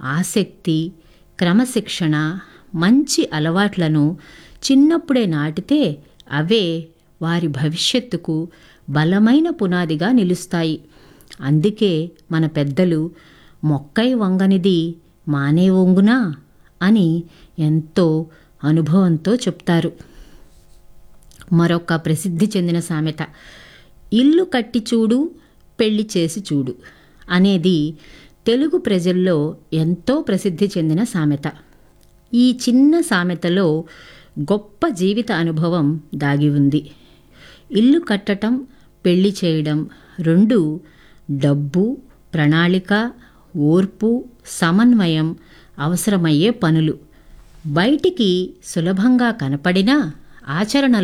ఆసక్తి క్రమశిక్షణ మంచి అలవాట్లను చిన్నప్పుడే నాటితే అవే వారి భవిష్యత్తుకు బలమైన పునాదిగా నిలుస్తాయి అందుకే మన పెద్దలు మొక్కై వంగనిది మానే వంగునా అని ఎంతో అనుభవంతో చెప్తారు మరొక ప్రసిద్ధి చెందిన సామెత ఇల్లు కట్టి చూడు పెళ్లి చేసి చూడు అనేది తెలుగు ప్రజల్లో ఎంతో ప్రసిద్ధి చెందిన సామెత ఈ చిన్న సామెతలో గొప్ప జీవిత అనుభవం దాగి ఉంది ఇల్లు కట్టటం పెళ్లి చేయడం రెండు డబ్బు ప్రణాళిక ఓర్పు సమన్వయం అవసరమయ్యే పనులు బయటికి సులభంగా కనపడినా ఆచరణలో